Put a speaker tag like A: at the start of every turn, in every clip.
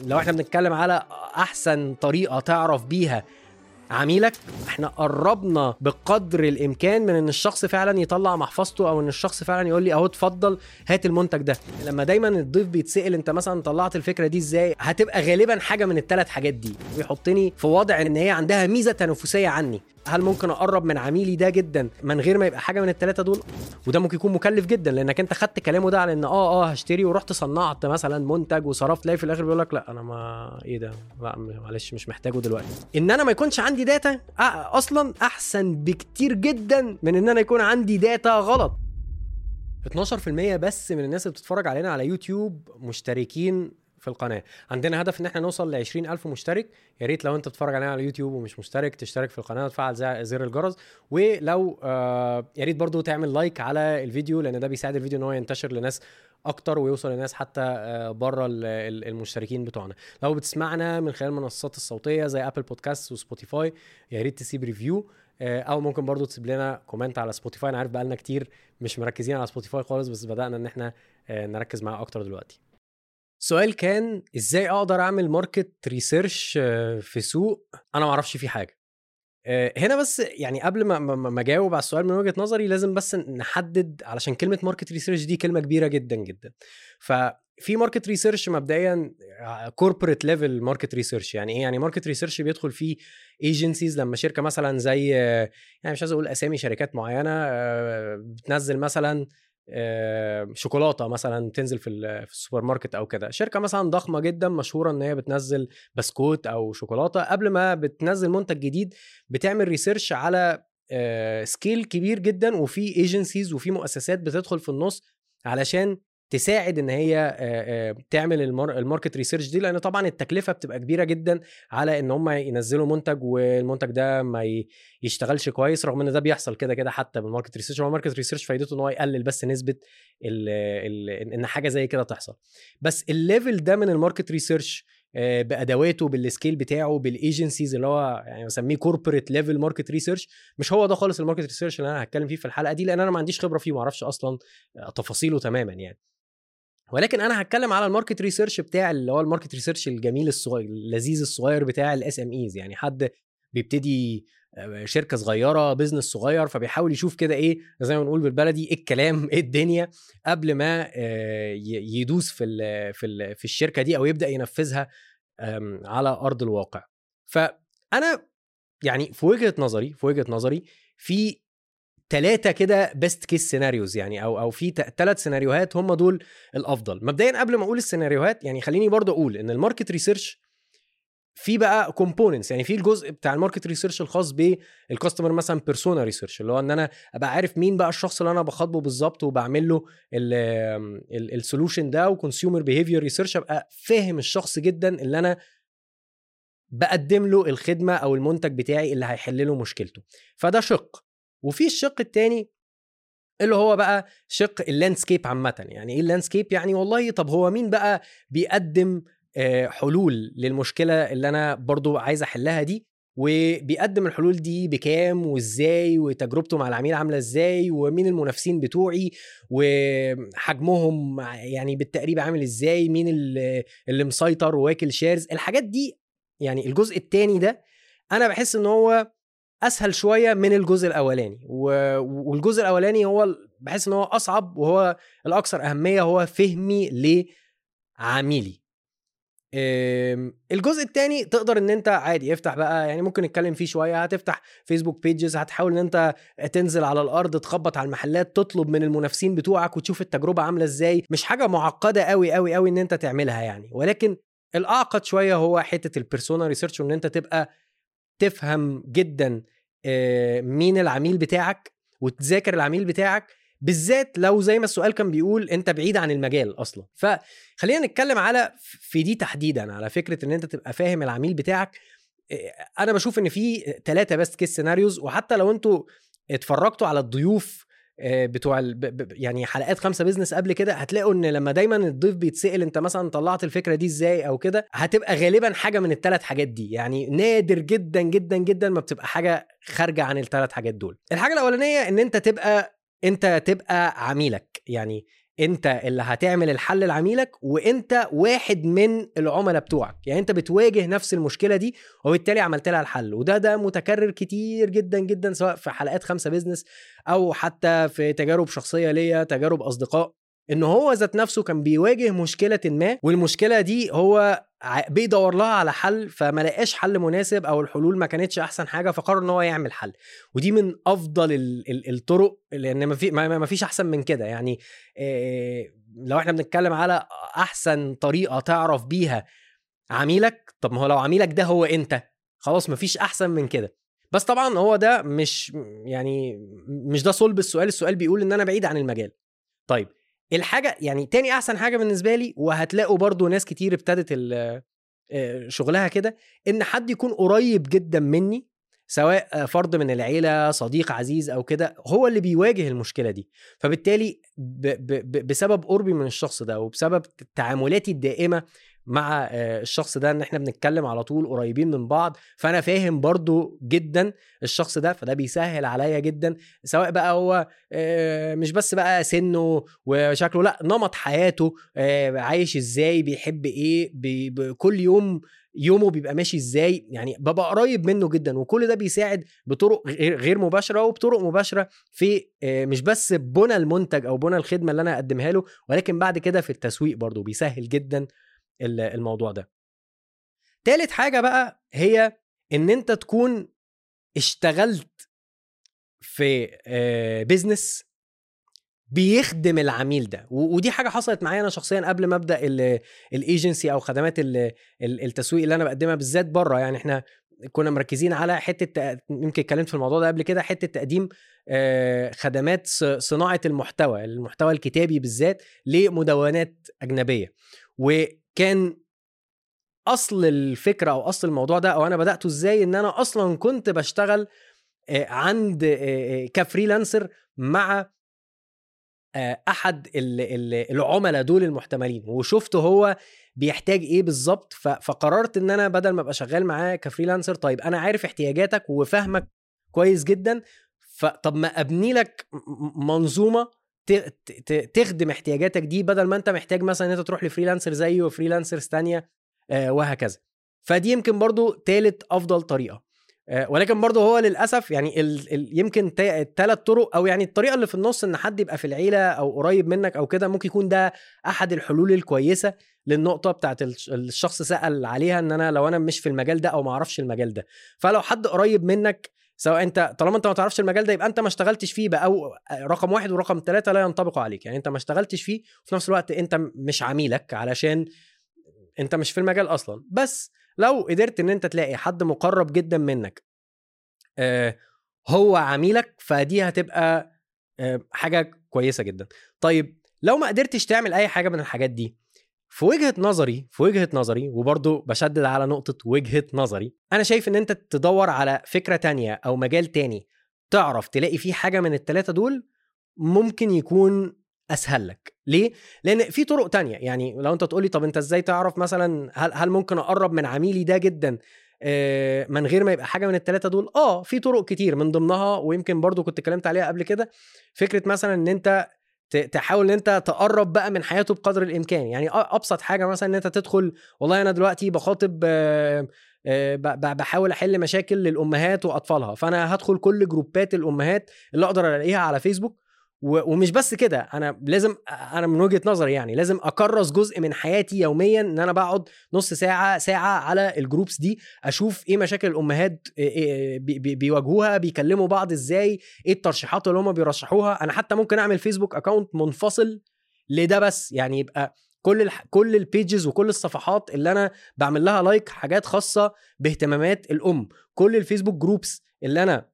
A: لو احنا بنتكلم على احسن طريقه تعرف بيها عميلك احنا قربنا بقدر الامكان من ان الشخص فعلا يطلع محفظته او ان الشخص فعلا يقول لي اهو اتفضل هات المنتج ده لما دايما الضيف بيتسال انت مثلا طلعت الفكره دي ازاي هتبقى غالبا حاجه من الثلاث حاجات دي بيحطني في وضع ان هي عندها ميزه تنافسيه عني هل ممكن اقرب من عميلي ده جدا من غير ما يبقى حاجه من الثلاثه دول وده ممكن يكون مكلف جدا لانك انت خدت كلامه ده على ان اه اه هشتري ورحت صنعت مثلا منتج وصرفت تلاقي في الاخر بيقول لك لا انا ما ايه ده لا معلش مش محتاجه دلوقتي ان انا ما يكونش عندي داتا آه اصلا احسن بكتير جدا من ان انا يكون عندي داتا غلط 12% بس من الناس اللي بتتفرج علينا على يوتيوب مشتركين في القناه عندنا هدف ان احنا نوصل ل 20000 مشترك يا ريت لو انت بتتفرج علينا على يوتيوب ومش مشترك تشترك في القناه وتفعل زر زر الجرس ولو آه يا ريت برضو تعمل لايك على الفيديو لان ده بيساعد الفيديو ان هو ينتشر لناس اكتر ويوصل لناس حتى آه بره المشتركين بتوعنا لو بتسمعنا من خلال المنصات الصوتيه زي ابل بودكاست وسبوتيفاي يا ريت تسيب ريفيو او ممكن برضو تسيب لنا كومنت على سبوتيفاي انا عارف بقالنا كتير مش مركزين على سبوتيفاي خالص بس بدانا ان احنا نركز معاه اكتر دلوقتي السؤال كان ازاي اقدر اعمل ماركت ريسيرش في سوق انا ما اعرفش فيه حاجه هنا بس يعني قبل ما ما اجاوب على السؤال من وجهه نظري لازم بس نحدد علشان كلمه ماركت ريسيرش دي كلمه كبيره جدا جدا ففي ماركت ريسيرش مبدئيا كوربريت ليفل ماركت ريسيرش يعني ايه يعني ماركت ريسيرش بيدخل فيه ايجنسيز لما شركه مثلا زي يعني مش عايز اقول اسامي شركات معينه بتنزل مثلا شوكولاته مثلا تنزل في في السوبر ماركت او كده شركه مثلا ضخمه جدا مشهوره ان هي بتنزل بسكوت او شوكولاته قبل ما بتنزل منتج جديد بتعمل ريسيرش على سكيل كبير جدا وفي ايجنسيز وفي مؤسسات بتدخل في النص علشان تساعد ان هي تعمل الماركت ريسيرش دي لان طبعا التكلفه بتبقى كبيره جدا على ان هم ينزلوا منتج والمنتج ده ما يشتغلش كويس رغم ان ده بيحصل كده كده حتى بالماركت ريسيرش هو الماركت ريسيرش فايدته ان هو يقلل بس نسبه ال ال ان حاجه زي كده تحصل بس الليفل ده من الماركت ريسيرش بادواته بالسكيل بتاعه بالايجنسيز اللي هو يعني بسميه كوربريت ليفل ماركت ريسيرش مش هو ده خالص الماركت ريسيرش اللي انا هتكلم فيه في الحلقه دي لان انا ما عنديش خبره فيه ما اعرفش اصلا تفاصيله تماما يعني ولكن انا هتكلم على الماركت ريسيرش بتاع اللي هو الماركت ريسيرش الجميل الصغير اللذيذ الصغير بتاع الاس ام ايز يعني حد بيبتدي شركه صغيره بزنس صغير فبيحاول يشوف كده ايه زي ما بنقول بالبلدي ايه الكلام ايه الدنيا قبل ما يدوس في ال في ال في الشركه دي او يبدا ينفذها على ارض الواقع فانا يعني في وجهه نظري في وجهه نظري في ثلاثه كده بيست كيس سيناريوز يعني او او في ثلاث سيناريوهات هم دول الافضل مبدئيا قبل ما اقول السيناريوهات يعني خليني برضو اقول ان الماركت ريسيرش في بقى كومبوننتس يعني في الجزء بتاع الماركت ريسيرش الخاص بالكاستمر مثلا بيرسونا ريسيرش اللي هو ان انا ابقى عارف مين بقى الشخص اللي انا بخاطبه بالظبط وبعمل له السولوشن ده وكونسيومر بيهيفير ريسيرش ابقى فاهم الشخص جدا اللي انا بقدم له الخدمه او المنتج بتاعي اللي هيحل له مشكلته فده شق وفي الشق الثاني اللي هو بقى شق اللاندسكيب عامه يعني ايه اللاندسكيب يعني والله طب هو مين بقى بيقدم حلول للمشكله اللي انا برضو عايز احلها دي وبيقدم الحلول دي بكام وازاي وتجربته مع العميل عامله ازاي ومين المنافسين بتوعي وحجمهم يعني بالتقريب عامل ازاي مين اللي, اللي مسيطر وواكل شيرز الحاجات دي يعني الجزء الثاني ده انا بحس ان هو اسهل شويه من الجزء الاولاني والجزء الاولاني هو بحس ان هو اصعب وهو الاكثر اهميه هو فهمي لعميلي الجزء الثاني تقدر ان انت عادي افتح بقى يعني ممكن نتكلم فيه شويه هتفتح فيسبوك بيجز هتحاول ان انت تنزل على الارض تخبط على المحلات تطلب من المنافسين بتوعك وتشوف التجربه عامله ازاي مش حاجه معقده قوي قوي قوي ان انت تعملها يعني ولكن الاعقد شويه هو حته البيرسونا ريسيرش وان انت تبقى تفهم جدا مين العميل بتاعك وتذاكر العميل بتاعك بالذات لو زي ما السؤال كان بيقول انت بعيد عن المجال اصلا فخلينا نتكلم على في دي تحديدا على فكره ان انت تبقى فاهم العميل بتاعك انا بشوف ان في ثلاثه بيست كيس سيناريوز وحتى لو انتوا اتفرجتوا على الضيوف بتوع يعني حلقات خمسة بيزنس قبل كده هتلاقوا ان لما دايما الضيف بيتسال انت مثلا طلعت الفكره دي ازاي او كده هتبقى غالبا حاجه من الثلاث حاجات دي يعني نادر جدا جدا جدا ما بتبقى حاجه خارجه عن الثلاث حاجات دول الحاجه الاولانيه ان انت تبقى انت تبقى عميلك يعني انت اللي هتعمل الحل لعميلك وانت واحد من العملاء بتوعك يعني انت بتواجه نفس المشكله دي وبالتالي عملت لها الحل وده ده متكرر كتير جدا جدا سواء في حلقات خمسة بيزنس او حتى في تجارب شخصيه ليا تجارب اصدقاء ان هو ذات نفسه كان بيواجه مشكله ما والمشكله دي هو بيدور لها على حل فما لقاش حل مناسب او الحلول ما كانتش احسن حاجه فقرر ان هو يعمل حل ودي من افضل ال ال الطرق لان ما في ما فيش احسن من كده يعني لو احنا بنتكلم على احسن طريقه تعرف بيها عميلك طب ما هو لو عميلك ده هو انت خلاص ما فيش احسن من كده بس طبعا هو ده مش يعني مش ده صلب السؤال السؤال بيقول ان انا بعيد عن المجال طيب الحاجه يعني تاني احسن حاجه بالنسبه لي وهتلاقوا برضو ناس كتير ابتدت آه، شغلها كده ان حد يكون قريب جدا مني سواء فرد من العيله صديق عزيز او كده هو اللي بيواجه المشكله دي فبالتالي ب ب بسبب قربي من الشخص ده وبسبب تعاملاتي الدائمه مع آه، الشخص ده ان احنا بنتكلم على طول قريبين من بعض فانا فاهم برضو جدا الشخص ده فده بيسهل عليا جدا سواء بقى هو آه، مش بس بقى سنه وشكله لا نمط حياته آه، عايش ازاي بيحب ايه كل يوم يومه بيبقى ماشي ازاي يعني ببقى قريب منه جدا وكل ده بيساعد بطرق غير مباشره وبطرق مباشره في مش بس بنى المنتج او بنى الخدمه اللي انا اقدمها له ولكن بعد كده في التسويق برضه بيسهل جدا الموضوع ده تالت حاجه بقى هي ان انت تكون اشتغلت في بيزنس بيخدم العميل ده ودي حاجه حصلت معايا انا شخصيا قبل ما ابدا الايجنسي او خدمات التسويق اللي انا بقدمها بالذات بره يعني احنا كنا مركزين على حته يمكن اتكلمت في الموضوع ده قبل كده حته تقديم خدمات صناعه المحتوى المحتوى الكتابي بالذات لمدونات اجنبيه وكان اصل الفكره او اصل الموضوع ده او انا بداته ازاي ان انا اصلا كنت بشتغل عند كفريلانسر مع احد العملاء دول المحتملين وشفته هو بيحتاج ايه بالظبط فقررت ان انا بدل ما ابقى شغال معاه كفريلانسر طيب انا عارف احتياجاتك وفاهمك كويس جدا فطب ما ابني لك منظومه تخدم احتياجاتك دي بدل ما انت محتاج مثلا ان انت تروح لفريلانسر زيي وفريلانسرز تانية آه، وهكذا فدي يمكن برضو تالت افضل طريقه آه، ولكن برضه هو للاسف يعني ال ال يمكن الثلاث طرق او يعني الطريقه اللي في النص ان حد يبقى في العيله او قريب منك او كده ممكن يكون ده احد الحلول الكويسه للنقطه بتاعت الشخص سال عليها ان انا لو انا مش في المجال ده او ما اعرفش المجال ده فلو حد قريب منك سواء انت طالما انت ما تعرفش المجال ده يبقى انت ما اشتغلتش فيه بقى او رقم واحد ورقم ثلاثه لا ينطبقوا عليك يعني انت ما اشتغلتش فيه وفي نفس الوقت انت مش عميلك علشان انت مش في المجال اصلا بس لو قدرت ان انت تلاقي حد مقرب جدا منك آه هو عميلك فدي هتبقى آه حاجه كويسه جدا طيب لو ما قدرتش تعمل اي حاجه من الحاجات دي في وجهه نظري في وجهه نظري وبرضه بشدد على نقطه وجهه نظري انا شايف ان انت تدور على فكره تانية او مجال تاني تعرف تلاقي فيه حاجه من الثلاثه دول ممكن يكون اسهل لك ليه لان في طرق تانية يعني لو انت تقولي طب انت ازاي تعرف مثلا هل هل ممكن اقرب من عميلي ده جدا آه، من غير ما يبقى حاجه من الثلاثه دول اه في طرق كتير من ضمنها ويمكن برضو كنت اتكلمت عليها قبل كده فكره مثلا ان انت تحاول ان انت تقرب بقى من حياته بقدر الامكان يعني ابسط حاجه مثلا ان انت تدخل والله انا دلوقتي بخاطب آه، آه، بحاول احل مشاكل للامهات واطفالها فانا هدخل كل جروبات الامهات اللي اقدر الاقيها على فيسبوك ومش بس كده انا لازم انا من وجهه نظري يعني لازم اكرس جزء من حياتي يوميا ان انا بقعد نص ساعه ساعه على الجروبس دي اشوف ايه مشاكل الامهات بيواجهوها بيكلموا بعض ازاي ايه الترشيحات اللي هم بيرشحوها انا حتى ممكن اعمل فيسبوك اكونت منفصل لده بس يعني يبقى كل الح... كل البيجز وكل الصفحات اللي انا بعمل لها لايك حاجات خاصه باهتمامات الام كل الفيسبوك جروبس اللي انا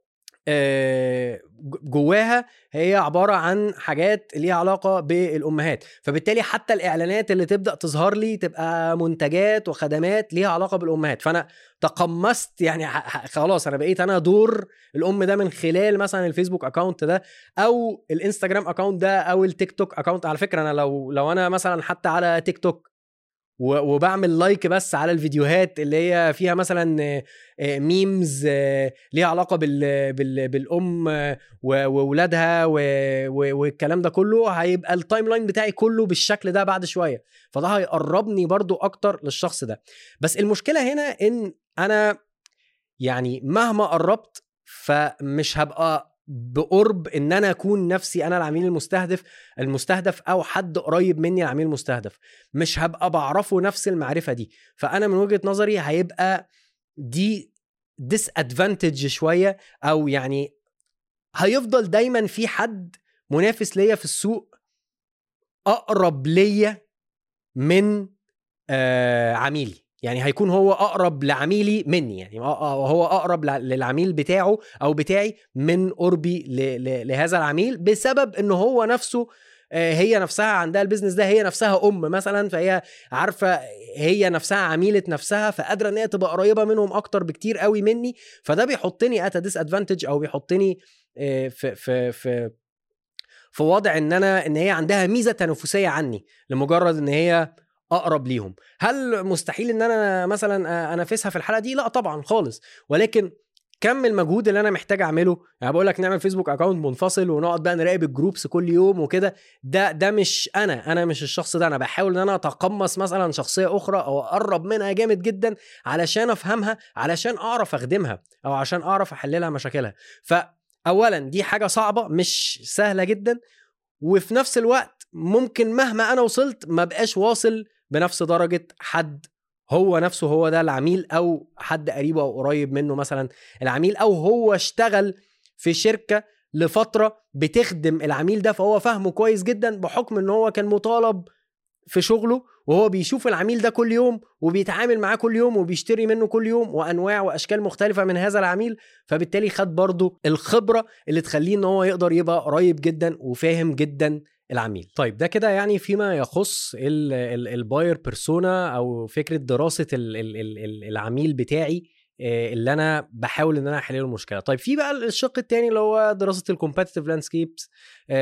A: آه، جواها هي عباره عن حاجات ليها علاقه بالامهات فبالتالي حتى الاعلانات اللي تبدا تظهر لي تبقى منتجات وخدمات ليها علاقه بالامهات فانا تقمصت يعني خلاص انا بقيت انا دور الام ده من خلال مثلا الفيسبوك اكونت ده او الانستجرام اكونت ده او التيك توك اكونت على فكره انا لو لو انا مثلا حتى على تيك توك و- وبعمل لايك بس على الفيديوهات اللي هي فيها مثلا ميمز ليها علاقه بال بال بالام آه، و- وولادها و- و- والكلام ده كله هيبقى التايم لاين بتاعي كله بالشكل ده بعد شويه فده هيقربني برضو اكتر للشخص ده بس المشكله هنا ان انا يعني مهما قربت فمش هبقى بقرب ان انا اكون نفسي انا العميل المستهدف المستهدف او حد قريب مني العميل المستهدف مش هبقى بعرفه نفس المعرفه دي فانا من وجهه نظري هيبقى دي ديس ادفانتج شويه او يعني هيفضل دايما في حد منافس ليا في السوق اقرب ليا من آه عميلي يعني هيكون هو اقرب لعميلي مني يعني آه، آه، هو اقرب لع- للعميل بتاعه او بتاعي من قربي ل- ل- لهذا العميل بسبب ان هو نفسه آه، هي نفسها عندها البيزنس ده هي نفسها ام مثلا فهي عارفه هي نفسها عميله نفسها فقادره ان هي تبقى قريبه منهم اكتر بكتير قوي مني فده بيحطني ات ديس ادفانتج او بيحطني آه، في في في في وضع ان انا ان هي عندها ميزه تنافسيه عني لمجرد ان هي اقرب ليهم هل مستحيل ان انا مثلا انافسها في الحلقه دي لا طبعا خالص ولكن كم المجهود اللي انا محتاج اعمله يعني بقول لك نعمل فيسبوك اكونت منفصل ونقعد بقى نراقب الجروبس كل يوم وكده ده ده مش انا انا مش الشخص ده انا بحاول ان انا اتقمص مثلا شخصيه اخرى او اقرب منها جامد جدا علشان افهمها علشان اعرف اخدمها او عشان اعرف احل لها مشاكلها فاولا دي حاجه صعبه مش سهله جدا وفي نفس الوقت ممكن مهما انا وصلت ما بقاش واصل بنفس درجه حد هو نفسه هو ده العميل او حد قريبه او قريب منه مثلا العميل او هو اشتغل في شركه لفتره بتخدم العميل ده فهو فاهمه كويس جدا بحكم ان هو كان مطالب في شغله وهو بيشوف العميل ده كل يوم وبيتعامل معاه كل يوم وبيشتري منه كل يوم وانواع واشكال مختلفه من هذا العميل فبالتالي خد برضه الخبره اللي تخليه ان هو يقدر يبقى قريب جدا وفاهم جدا العميل طيب ده كده يعني فيما يخص الباير بيرسونا او فكره دراسه ال- ال- ال- ال- العميل بتاعي آه، اللي انا بحاول ان انا احل له المشكله طيب في بقى الشق الثاني اللي هو دراسه الكومبetitive لاندسكيبس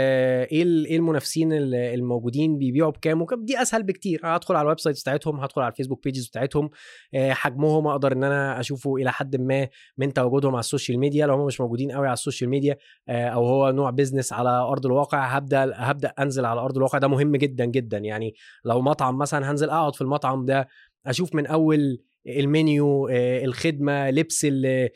A: ايه ال- ايه المنافسين ال- الموجودين بيبيعوا بكام وكام دي اسهل بكتير هدخل على الويب سايتس بتاعتهم هدخل على الفيسبوك بيجز بتاعتهم آه، حجمهم اقدر ان انا اشوفه الى حد ما من تواجدهم على السوشيال ميديا لو هم مش موجودين قوي على السوشيال ميديا آه، او هو نوع بيزنس على ارض الواقع هبدا هبدا انزل على ارض الواقع ده مهم جدا جدا يعني لو مطعم مثلا هنزل اقعد في المطعم ده اشوف من اول المنيو آه، الخدمه لبس ال ال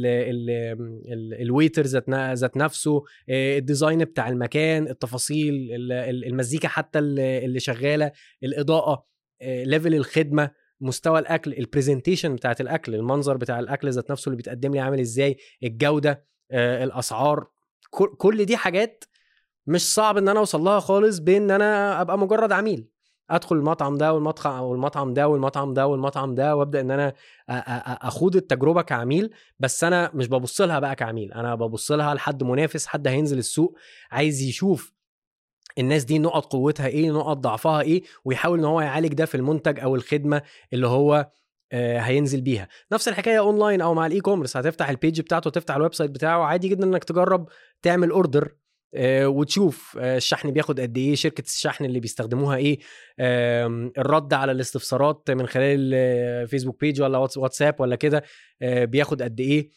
A: ال ال الويتر ذات ن- ذات نفسه آه، الديزاين بتاع المكان التفاصيل ال- ال- المزيكا حتى ال- اللي شغاله الاضاءه آه، ليفل الخدمه مستوى الاكل البرزنتيشن بتاعت الاكل المنظر بتاع الاكل ذات نفسه اللي بيتقدم لي عامل ازاي الجوده آه، الاسعار كل- كل دي حاجات مش صعب ان انا اوصل لها خالص بان انا ابقى مجرد عميل ادخل المطعم ده والمطعم والمطعم ده والمطعم ده والمطعم ده وابدا ان انا أ- أ- أ- اخوض التجربه كعميل بس انا مش ببص لها بقى كعميل انا ببص لها لحد منافس حد هينزل السوق عايز يشوف الناس دي نقط قوتها ايه نقط ضعفها ايه ويحاول ان هو يعالج ده في المنتج او الخدمه اللي هو آه، هينزل بيها نفس الحكايه اونلاين او مع الاي كوميرس هتفتح البيج بتاعته تفتح الويب سايت بتاعه عادي جدا انك تجرب تعمل اوردر وتشوف آه، الشحن بياخد قد ايه شركه الشحن اللي بيستخدموها ايه آم، الرد على الاستفسارات من خلال آه، فيسبوك بيج ولا واتس- واتساب ولا كده آه، بياخد قد ايه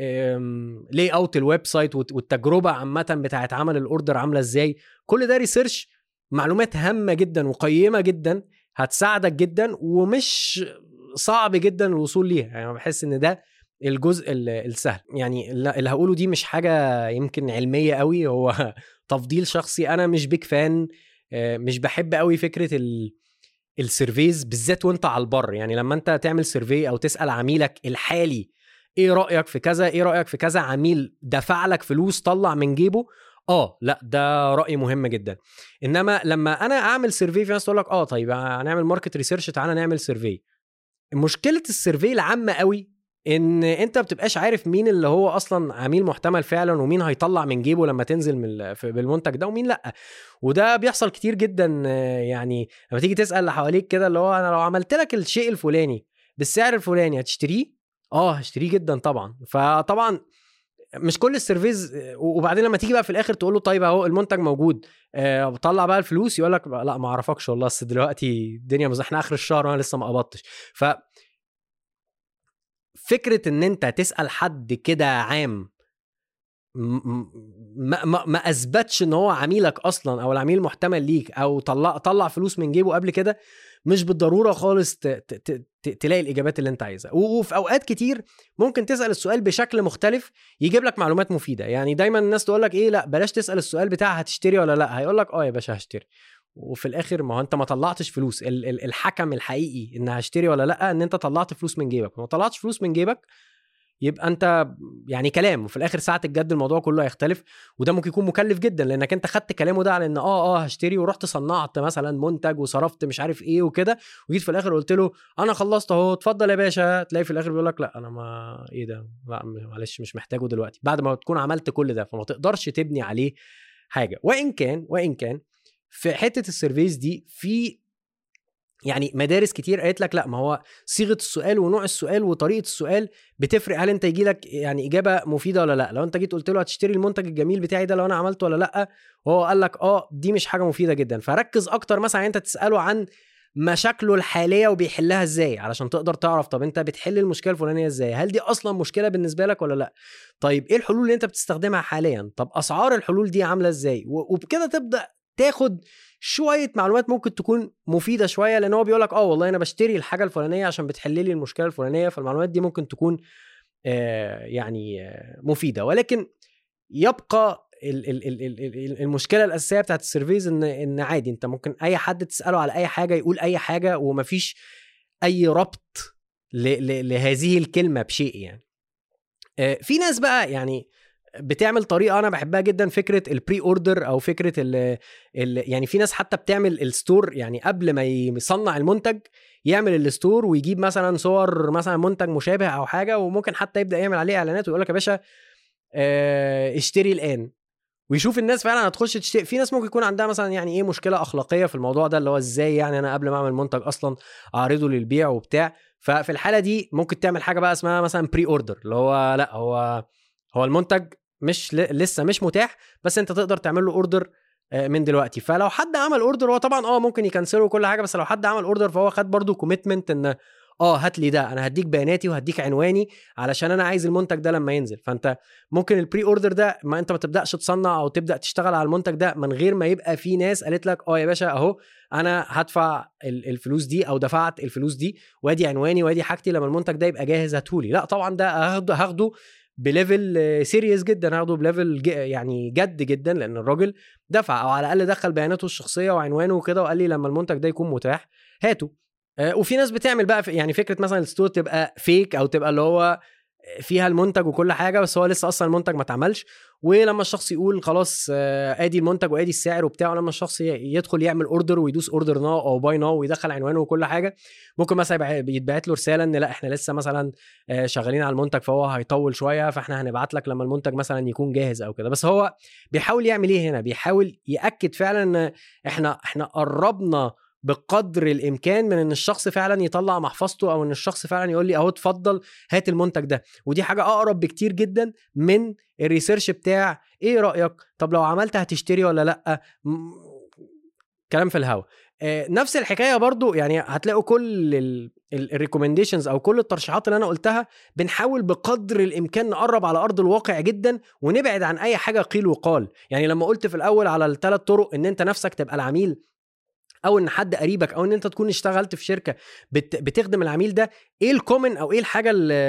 A: لي اوت الويب سايت والت- والتجربه عامه بتاعت عمل الاوردر عامله ازاي كل ده ريسيرش معلومات هامه جدا وقيمه جدا هتساعدك جدا ومش صعب جدا الوصول ليها يعني أنا بحس ان ده الجزء ال- السهل يعني اللي اللي هقوله دي مش حاجه يمكن علميه قوي هو تفضيل شخصي انا مش بيك فان آه، مش بحب قوي فكره ال السيرفيز بالذات وانت على البر يعني لما انت تعمل سيرفي او تسال عميلك الحالي ايه رايك في كذا ايه رايك في كذا عميل دفع لك فلوس طلع من جيبه اه لا ده راي مهم جدا انما لما انا اعمل سيرفي في ناس تقول لك اه طيب هنعمل ماركت ريسيرش تعالى نعمل سيرفي مشكله السيرفي العامه قوي ان انت بتبقاش عارف مين اللي هو اصلا عميل محتمل فعلا ومين هيطلع من جيبه لما تنزل من ال- في- بالمنتج ده ومين لا وده بيحصل كتير جدا آه، يعني لما تيجي تسال اللي حواليك كده اللي هو انا لو عملت لك الشيء الفلاني بالسعر الفلاني هتشتريه اه هشتريه جدا طبعا فطبعا مش كل السيرفيز وبعدين لما تيجي بقى في الاخر تقول له طيب اهو المنتج موجود آه، طلع بقى الفلوس يقول لك لا ما اعرفكش والله بس دلوقتي الدنيا مز... احنا اخر الشهر وانا لسه ما قبضتش ف فكره ان انت تسال حد كده عام ما, ما, ما اثبتش ان هو عميلك اصلا او العميل محتمل ليك او طلع طلع فلوس من جيبه قبل كده مش بالضروره خالص ت... ت... ت... تلاقي الاجابات اللي انت عايزها وفي اوقات كتير ممكن تسال السؤال بشكل مختلف يجيب لك معلومات مفيده يعني دايما الناس تقول لك ايه لا بلاش تسال السؤال بتاع هتشتري ولا لا هيقول لك اه يا باشا هشتري وفي الاخر ما هو انت ما طلعتش فلوس الحكم الحقيقي ان هشتري ولا لا ان انت طلعت فلوس من جيبك ما طلعتش فلوس من جيبك يبقى انت يعني كلام وفي الاخر ساعه الجد الموضوع كله هيختلف وده ممكن يكون مكلف جدا لانك انت خدت كلامه ده على ان اه اه هشتري ورحت صنعت مثلا منتج وصرفت مش عارف ايه وكده وجيت في الاخر قلت له انا خلصت اهو اتفضل يا باشا تلاقي في الاخر بيقول لك لا انا ما ايه ده لا معلش مش محتاجه دلوقتي بعد ما تكون عملت كل ده فما تقدرش تبني عليه حاجه وان كان وان كان في حته السيرفيس دي في يعني مدارس كتير قالت لك لا ما هو صيغه السؤال ونوع السؤال وطريقه السؤال بتفرق هل انت يجي لك يعني اجابه مفيده ولا لا لو انت جيت قلت له هتشتري المنتج الجميل بتاعي ده لو انا عملته ولا لا وهو قال لك اه دي مش حاجه مفيده جدا فركز اكتر مثلا انت تساله عن مشاكله الحاليه وبيحلها ازاي علشان تقدر تعرف طب انت بتحل المشكله الفلانيه ازاي هل دي اصلا مشكله بالنسبه لك ولا لا طيب ايه الحلول اللي انت بتستخدمها حاليا طب اسعار الحلول دي عامله ازاي وبكده تبدا تاخد شويه معلومات ممكن تكون مفيده شويه لان هو بيقول لك اه والله انا بشتري الحاجه الفلانيه عشان بتحل لي المشكله الفلانيه فالمعلومات دي ممكن تكون آه يعني آه مفيده ولكن يبقى المشكله الاساسيه بتاعت السيرفيز ان ان عادي انت ممكن اي حد تساله على اي حاجه يقول اي حاجه ومفيش اي ربط لهذه الكلمه بشيء يعني آه، في ناس بقى يعني بتعمل طريقه انا بحبها جدا فكره البري اوردر او فكره ال ال يعني في ناس حتى بتعمل الستور يعني قبل ما يصنع المنتج يعمل الستور ويجيب مثلا صور مثلا منتج مشابه او حاجه وممكن حتى يبدا يعمل عليه اعلانات ويقول لك يا باشا اه اشتري الان ويشوف الناس فعلا هتخش تشتري في ناس ممكن يكون عندها مثلا يعني ايه مشكله اخلاقيه في الموضوع ده اللي هو ازاي يعني انا قبل ما اعمل منتج اصلا اعرضه للبيع وبتاع ففي الحاله دي ممكن تعمل حاجه بقى اسمها مثلا بري اوردر اللي هو لا هو هو المنتج مش لسه مش متاح بس انت تقدر تعمل له اوردر آه، من دلوقتي فلو حد عمل اوردر هو طبعا اه ممكن يكنسله وكل حاجه بس لو حد عمل اوردر فهو خد برضو كوميتمنت ان اه هات لي ده انا هديك بياناتي وهديك عنواني علشان انا عايز المنتج ده لما ينزل فانت ممكن البري اوردر ده ما انت ما تبداش تصنع او تبدا تشتغل على المنتج ده من غير ما يبقى في ناس قالت لك اه يا باشا اهو انا هدفع الفلوس دي او دفعت الفلوس دي وادي عنواني وادي حاجتي لما المنتج ده يبقى جاهز هاتهولي لا طبعا ده هاخده هاخده بليفل سيريس جدا هاخده بليفل يعني جد جدا لان الراجل دفع او على الاقل دخل بياناته الشخصيه وعنوانه وكده وقال لي لما المنتج ده يكون متاح هاته آه، وفي ناس بتعمل بقى يعني فكره مثلا الستور تبقى فيك او تبقى اللي هو فيها المنتج وكل حاجه بس هو لسه اصلا المنتج ما اتعملش ولما الشخص يقول خلاص آه، ادي المنتج وادي السعر وبتاع لما الشخص يدخل يعمل اوردر ويدوس اوردر ناو او باي ناو ويدخل عنوانه وكل حاجه ممكن مثلا يتبعت له رساله ان لا احنا لسه مثلا آه، شغالين على المنتج فهو هيطول شويه فاحنا هنبعت لك لما المنتج مثلا يكون جاهز او كده بس هو بيحاول يعمل ايه هنا بيحاول ياكد فعلا ان احنا احنا قربنا بقدر الامكان من ان الشخص فعلا يطلع محفظته او ان الشخص فعلا يقول لي اهو اتفضل هات المنتج ده ودي حاجه اقرب بكتير جدا من الريسيرش بتاع ايه رايك طب لو عملت هتشتري ولا لا كلام في الهوا آه نفس الحكايه برضو يعني هتلاقوا كل الريكومنديشنز او كل الترشيحات اللي انا قلتها بنحاول بقدر الامكان نقرب على ارض الواقع جدا ونبعد عن اي حاجه قيل وقال يعني لما قلت في الاول على الثلاث طرق ان انت نفسك تبقى العميل او ان حد قريبك او ان انت تكون اشتغلت في شركه بت بتخدم العميل ده ايه الكومن او ايه الحاجه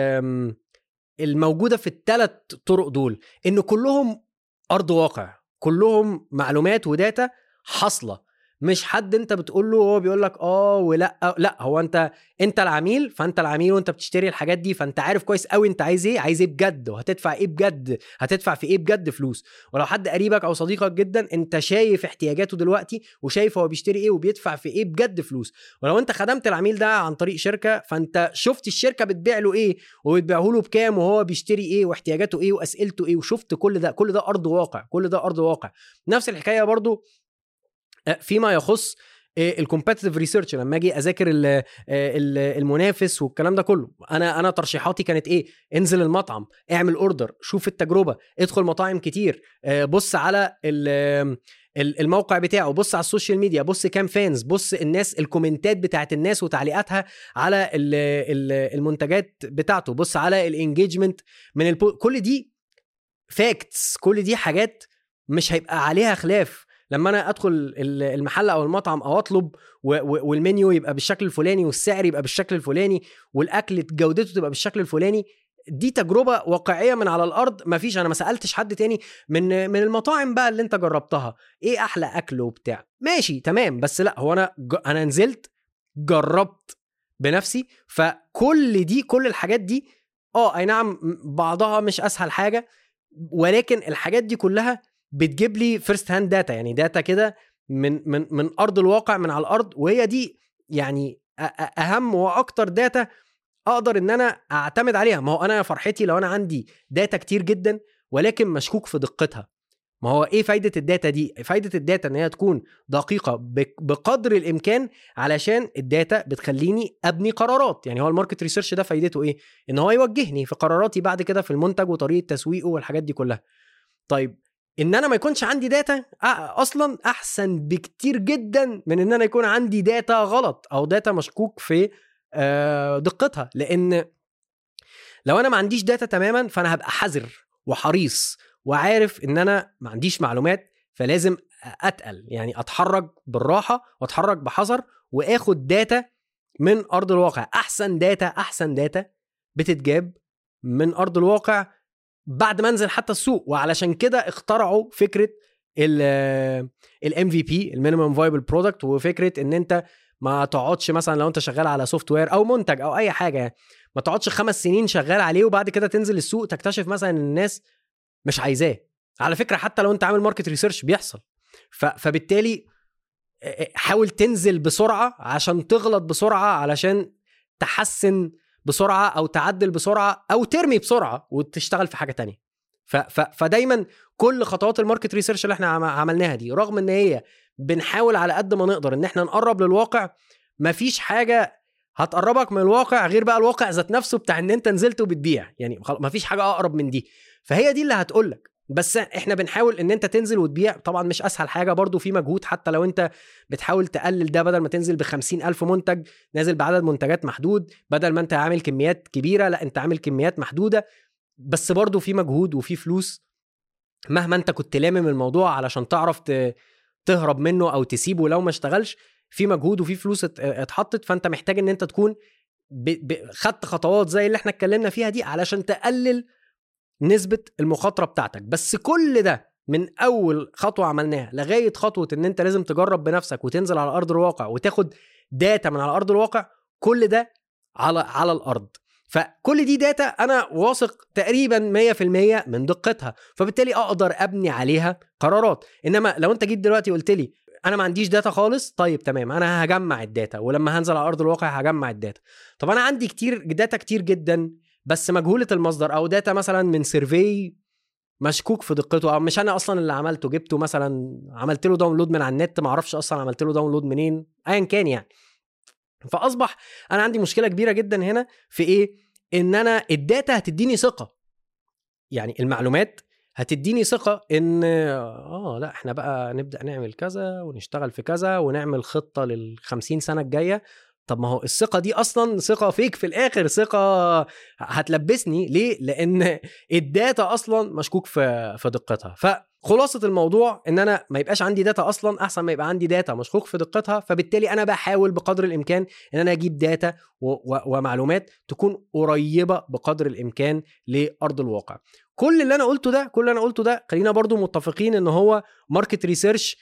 A: الموجوده في الثلاث طرق دول ان كلهم ارض واقع كلهم معلومات وداتا حاصله مش حد انت بتقول له هو بيقول لك اه ولا لا هو انت انت العميل فانت العميل وانت بتشتري الحاجات دي فانت عارف كويس قوي انت عايز ايه عايز ايه بجد وهتدفع ايه بجد هتدفع في ايه بجد فلوس ولو حد قريبك او صديقك جدا انت شايف احتياجاته دلوقتي وشايف هو بيشتري ايه وبيدفع في ايه بجد فلوس ولو انت خدمت العميل ده عن طريق شركه فانت شفت الشركه بتبيع له ايه وبتبيعه له بكام وهو بيشتري ايه واحتياجاته ايه واسئلته ايه وشفت كل ده كل ده ارض واقع كل ده ارض واقع نفس الحكايه برضو فيما يخص الكومبتيتيف ريسيرش لما اجي اذاكر ال- آه، ال- المنافس والكلام ده كله انا انا ترشيحاتي كانت ايه انزل المطعم اعمل اوردر شوف التجربه ادخل مطاعم كتير آه، بص على ال- ال- الموقع بتاعه بص على السوشيال ميديا بص كام فانز بص الناس الكومنتات بتاعت الناس وتعليقاتها على ال- ال- المنتجات بتاعته بص على الانجيجمنت من البو... كل دي فاكتس كل دي حاجات مش هيبقى عليها خلاف لما انا ادخل ال- المحل او المطعم او اطلب و- و- والمنيو يبقى بالشكل الفلاني والسعر يبقى بالشكل الفلاني والاكل جودته تبقى بالشكل الفلاني دي تجربه واقعيه من على الارض مفيش انا ما سالتش حد تاني من من المطاعم بقى اللي انت جربتها ايه احلى اكل وبتاع ماشي تمام بس لا هو انا ج... انا نزلت جربت بنفسي فكل دي كل الحاجات دي اه اي نعم بعضها مش اسهل حاجه ولكن الحاجات دي كلها بتجيب لي فيرست هاند داتا يعني داتا كده من من من ارض الواقع من على الارض وهي دي يعني أ- أ- اهم واكتر داتا اقدر ان انا اعتمد عليها ما هو انا فرحتي لو انا عندي داتا كتير جدا ولكن مشكوك في دقتها ما هو ايه فايده الداتا دي فايده الداتا ان هي تكون دقيقه بك- بقدر الامكان علشان الداتا بتخليني ابني قرارات يعني هو الماركت ريسيرش ده فايدته ايه ان هو يوجهني في قراراتي بعد كده في المنتج وطريقه تسويقه والحاجات دي كلها طيب ان انا ما يكونش عندي داتا أ- اصلا احسن بكتير جدا من ان انا يكون عندي داتا غلط او داتا مشكوك في آه، دقتها لان لو انا ما عنديش داتا تماما فانا هبقى حذر وحريص وعارف ان انا ما عنديش معلومات فلازم اتقل يعني اتحرك بالراحه واتحرك بحذر واخد داتا من ارض الواقع احسن داتا احسن داتا بتتجاب من ارض الواقع بعد ما انزل حتى السوق وعلشان كده اخترعوا فكره الام في بي المينيمم فايبل برودكت وفكره ان انت ما تقعدش مثلا لو انت شغال على سوفت وير او منتج او اي حاجه يعني ما تقعدش خمس سنين شغال عليه وبعد كده تنزل السوق تكتشف مثلا ان الناس مش عايزاه على فكره حتى لو انت عامل ماركت ريسيرش بيحصل ف... فبالتالي حاول تنزل بسرعه عشان تغلط بسرعه علشان تحسن بسرعه او تعدل بسرعه او ترمي بسرعه وتشتغل في حاجه تانية ف... ف... فدايما كل خطوات الماركت ريسيرش اللي احنا عم- عملناها دي رغم ان هي بنحاول على قد ما نقدر ان احنا نقرب للواقع مفيش حاجه هتقربك من الواقع غير بقى الواقع ذات نفسه بتاع ان انت نزلت وبتبيع يعني خلاص مفيش حاجه اقرب من دي فهي دي اللي هتقولك بس احنا بنحاول ان انت تنزل وتبيع طبعا مش اسهل حاجه برضو في مجهود حتى لو انت بتحاول تقلل ده بدل ما تنزل ب ألف منتج نازل بعدد منتجات محدود بدل ما انت عامل كميات كبيره لا انت عامل كميات محدوده بس برضو في مجهود وفي فلوس مهما انت كنت لامم الموضوع علشان تعرف ت- تهرب منه او تسيبه لو ما اشتغلش في مجهود وفي فلوس ات- اتحطت فانت محتاج ان انت تكون ب... ب... خدت خطوات زي اللي احنا اتكلمنا فيها دي علشان تقلل نسبة المخاطرة بتاعتك بس كل ده من اول خطوة عملناها لغاية خطوة ان انت لازم تجرب بنفسك وتنزل على ارض الواقع وتاخد داتا من على ارض الواقع كل ده على على الارض فكل دي داتا انا واثق تقريبا 100% من دقتها فبالتالي اقدر ابني عليها قرارات انما لو انت جيت دلوقتي قلت لي انا ما عنديش داتا خالص طيب تمام انا هجمع الداتا ولما هنزل على ارض الواقع هجمع الداتا طب انا عندي كتير داتا كتير جدا بس مجهوله المصدر او داتا مثلا من سيرفي مشكوك في دقته او مش انا اصلا اللي عملته جبته مثلا عملت له داونلود من على النت ما اعرفش اصلا عملت له داونلود منين ايا كان يعني فاصبح انا عندي مشكله كبيره جدا هنا في ايه ان انا الداتا هتديني ثقه يعني المعلومات هتديني ثقه ان اه لا احنا بقى نبدا نعمل كذا ونشتغل في كذا ونعمل خطه لل 50 سنه الجايه طب ما هو الثقه دي اصلا ثقه فيك في الاخر ثقه هتلبسني ليه لان الداتا اصلا مشكوك في في دقتها فخلاصه الموضوع ان انا ما يبقاش عندي داتا اصلا احسن ما يبقى عندي داتا مشكوك في دقتها فبالتالي انا بحاول بقدر الامكان ان انا اجيب داتا و- و- ومعلومات تكون قريبه بقدر الامكان لارض الواقع كل اللي انا قلته ده كل اللي انا قلته ده خلينا برضو متفقين ان هو ماركت ريسيرش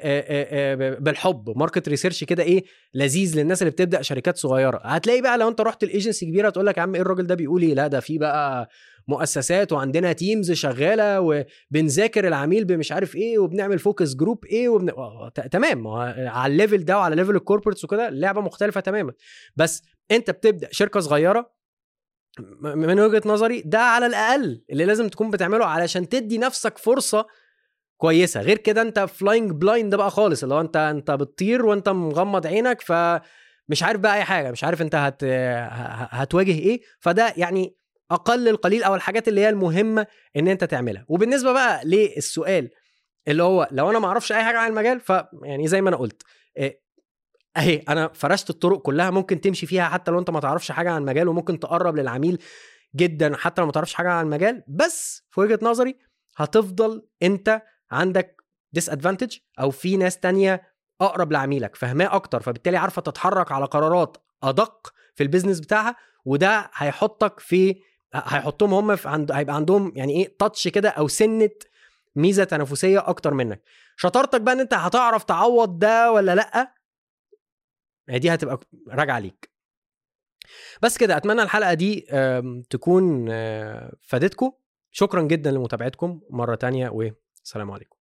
A: بالحب ماركت ريسيرش كده ايه لذيذ للناس اللي بتبدا شركات صغيره هتلاقي بقى لو انت رحت الايجنسي كبيره تقول لك يا عم ايه الراجل ده بيقول ايه لا ده في بقى مؤسسات وعندنا تيمز شغاله وبنذاكر العميل بمش عارف ايه وبنعمل فوكس جروب ايه وبن... آه، ت- تمام ما هو على الليفل ده وعلى ليفل الكوربريتس وكده اللعبه مختلفه تماما بس انت بتبدا شركه صغيره م- من وجهه نظري ده على الاقل اللي لازم تكون بتعمله علشان تدي نفسك فرصه كويسه غير كده انت فلاينج بلايند بقى خالص اللي هو انت انت بتطير وانت مغمض عينك ف مش عارف بقى اي حاجه مش عارف انت هت هتواجه ايه فده يعني اقل القليل او الحاجات اللي هي المهمه ان انت تعملها وبالنسبه بقى للسؤال اللي هو لو انا ما اعرفش اي حاجه عن المجال ف يعني زي ما انا قلت إيه، اهي انا فرشت الطرق كلها ممكن تمشي فيها حتى لو انت ما تعرفش حاجه عن المجال وممكن تقرب للعميل جدا حتى لو ما تعرفش حاجه عن المجال بس في وجهه نظري هتفضل انت عندك ديس ادفانتج او في ناس تانية اقرب لعميلك فاهماه اكتر فبالتالي عارفه تتحرك على قرارات ادق في البيزنس بتاعها وده هيحطك في هيحطهم هم في عند هيبقى عندهم يعني ايه تاتش كده او سنه ميزه تنافسيه اكتر منك شطارتك بقى ان انت هتعرف تعوض ده ولا لا دي هتبقى راجعه ليك بس كده اتمنى الحلقه دي تكون فادتكم شكرا جدا لمتابعتكم مره تانية والسلام عليكم